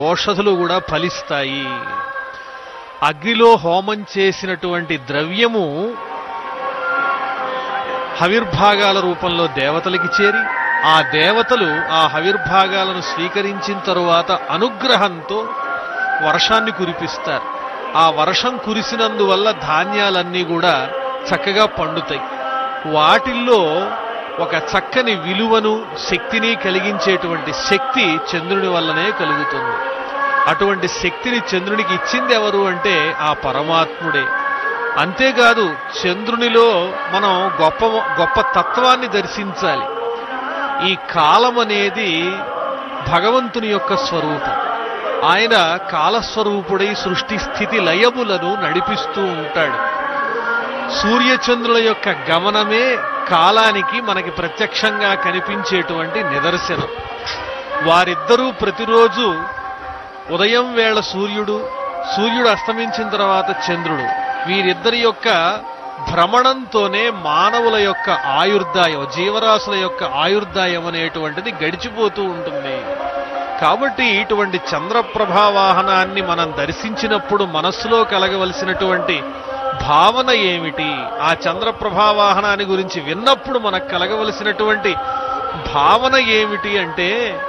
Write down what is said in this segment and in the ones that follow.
ఔషధులు కూడా ఫలిస్తాయి అగ్నిలో హోమం చేసినటువంటి ద్రవ్యము హవిర్భాగాల రూపంలో దేవతలకి చేరి ఆ దేవతలు ఆ హవిర్భాగాలను స్వీకరించిన తరువాత అనుగ్రహంతో వర్షాన్ని కురిపిస్తారు ఆ వర్షం కురిసినందువల్ల ధాన్యాలన్నీ కూడా చక్కగా పండుతాయి వాటిల్లో ఒక చక్కని విలువను శక్తిని కలిగించేటువంటి శక్తి చంద్రుని వల్లనే కలుగుతుంది అటువంటి శక్తిని చంద్రునికి ఇచ్చింది ఎవరు అంటే ఆ పరమాత్ముడే అంతేకాదు చంద్రునిలో మనం గొప్ప గొప్ప తత్వాన్ని దర్శించాలి ఈ కాలం అనేది భగవంతుని యొక్క స్వరూపం ఆయన కాలస్వరూపుడై సృష్టి స్థితి లయములను నడిపిస్తూ ఉంటాడు సూర్యచంద్రుల యొక్క గమనమే కాలానికి మనకి ప్రత్యక్షంగా కనిపించేటువంటి నిదర్శనం వారిద్దరూ ప్రతిరోజు ఉదయం వేళ సూర్యుడు సూర్యుడు అస్తమించిన తర్వాత చంద్రుడు వీరిద్దరి యొక్క భ్రమణంతోనే మానవుల యొక్క ఆయుర్దాయం జీవరాశుల యొక్క ఆయుర్దాయం అనేటువంటిది గడిచిపోతూ ఉంటుంది కాబట్టి ఇటువంటి చంద్రప్రభా వాహనాన్ని మనం దర్శించినప్పుడు మనస్సులో కలగవలసినటువంటి భావన ఏమిటి ఆ చంద్రప్రభా వాహనాన్ని గురించి విన్నప్పుడు మనకు కలగవలసినటువంటి భావన ఏమిటి అంటే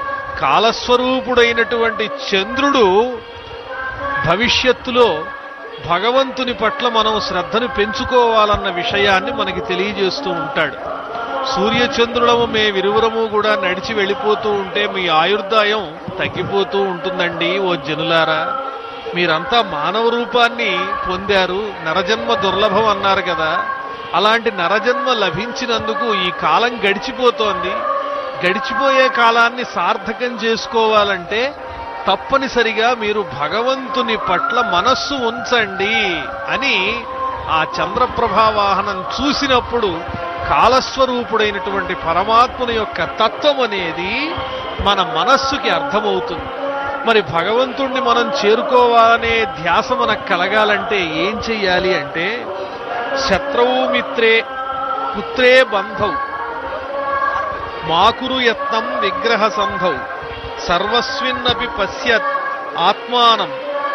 కాలస్వరూపుడైనటువంటి చంద్రుడు భవిష్యత్తులో భగవంతుని పట్ల మనం శ్రద్ధను పెంచుకోవాలన్న విషయాన్ని మనకి తెలియజేస్తూ ఉంటాడు సూర్యచంద్రులము మే విరువురము కూడా నడిచి వెళ్ళిపోతూ ఉంటే మీ ఆయుర్దాయం తగ్గిపోతూ ఉంటుందండి ఓ జనులారా మీరంతా మానవ రూపాన్ని పొందారు నరజన్మ దుర్లభం అన్నారు కదా అలాంటి నరజన్మ లభించినందుకు ఈ కాలం గడిచిపోతోంది గడిచిపోయే కాలాన్ని సార్థకం చేసుకోవాలంటే తప్పనిసరిగా మీరు భగవంతుని పట్ల మనస్సు ఉంచండి అని ఆ చంద్రప్రభా వాహనం చూసినప్పుడు కాలస్వరూపుడైనటువంటి పరమాత్ముని యొక్క తత్వం అనేది మన మనస్సుకి అర్థమవుతుంది మరి భగవంతుణ్ణి మనం చేరుకోవాలనే ధ్యాస మనకు కలగాలంటే ఏం చెయ్యాలి అంటే శత్రువు మిత్రే పుత్రే బంధౌ మాకురు యత్నం విగ్రహ సంధౌ సర్వస్మిన్నపి పశ్యత్ ఆత్మానం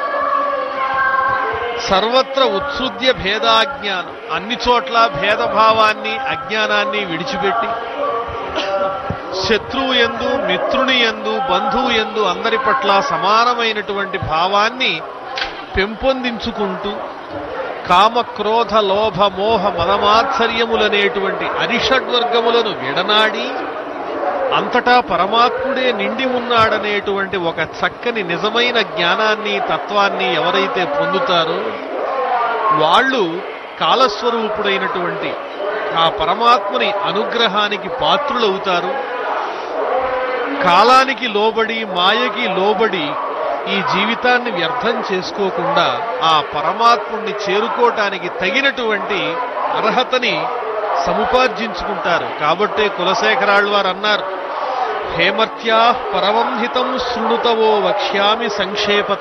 సర్వత్ర ఉత్సృజ్య భేదాజ్ఞానం అన్ని చోట్ల భేదభావాన్ని అజ్ఞానాన్ని విడిచిపెట్టి శత్రువు ఎందు మిత్రుని ఎందు బంధువు ఎందు అందరి పట్ల సమానమైనటువంటి భావాన్ని పెంపొందించుకుంటూ కామ క్రోధ లోభ మోహ మదమాత్సర్యములనేటువంటి అరిషడ్వర్గములను విడనాడి అంతటా పరమాత్ముడే నిండి ఉన్నాడనేటువంటి ఒక చక్కని నిజమైన జ్ఞానాన్ని తత్వాన్ని ఎవరైతే పొందుతారో వాళ్ళు కాలస్వరూపుడైనటువంటి ఆ పరమాత్ముని అనుగ్రహానికి పాత్రులవుతారు కాలానికి లోబడి మాయకి లోబడి ఈ జీవితాన్ని వ్యర్థం చేసుకోకుండా ఆ పరమాత్ముణ్ణి చేరుకోవటానికి తగినటువంటి అర్హతని సముపార్జించుకుంటారు కాబట్టే కులశేఖరాళ్ళు వారు అన్నారు హేమర్త్యా పరమంహితం శృణుతవో వక్ష్యామి సంక్షేపత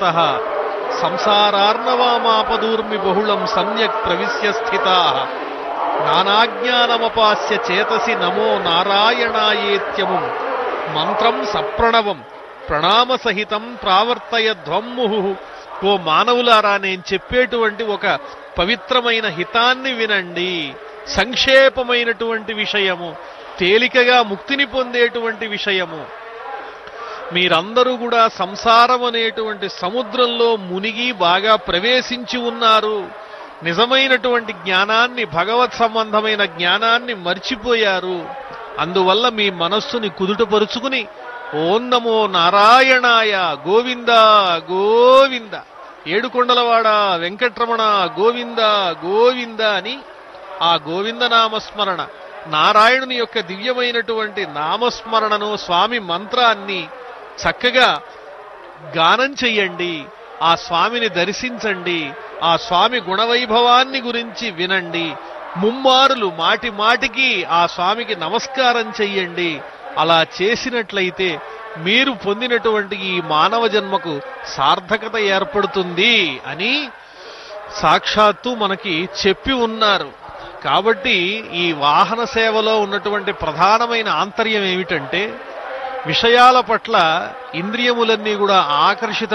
సంసారార్ణవామాపదూర్మి బహుళం సమ్యక్ ప్రవిశ్య స్థితా నానాజ్ఞానమపాస్య చేతసి నమో నారాయణాయేత్యము మంత్రం సప్రణవం ప్రణామ సహితం ప్రావర్తయ ధ్వమ్ముహు ఓ మానవులారా నేను చెప్పేటువంటి ఒక పవిత్రమైన హితాన్ని వినండి సంక్షేపమైనటువంటి విషయము తేలికగా ముక్తిని పొందేటువంటి విషయము మీరందరూ కూడా సంసారం అనేటువంటి సముద్రంలో మునిగి బాగా ప్రవేశించి ఉన్నారు నిజమైనటువంటి జ్ఞానాన్ని భగవత్ సంబంధమైన జ్ఞానాన్ని మర్చిపోయారు అందువల్ల మీ మనస్సుని కుదుటపరుచుకుని ఓం నమో నారాయణాయ గోవింద గోవింద ఏడుకొండలవాడ వెంకట్రమణ గోవింద గోవింద అని ఆ గోవింద నామస్మరణ నారాయణుని యొక్క దివ్యమైనటువంటి నామస్మరణను స్వామి మంత్రాన్ని చక్కగా గానం చెయ్యండి ఆ స్వామిని దర్శించండి ఆ స్వామి గుణవైభవాన్ని గురించి వినండి ముమ్మారులు మాటి మాటికి ఆ స్వామికి నమస్కారం చెయ్యండి అలా చేసినట్లయితే మీరు పొందినటువంటి ఈ మానవ జన్మకు సార్థకత ఏర్పడుతుంది అని సాక్షాత్తు మనకి చెప్పి ఉన్నారు కాబట్టి ఈ వాహన సేవలో ఉన్నటువంటి ప్రధానమైన ఆంతర్యం ఏమిటంటే విషయాల పట్ల ఇంద్రియములన్నీ కూడా ఆకర్షిత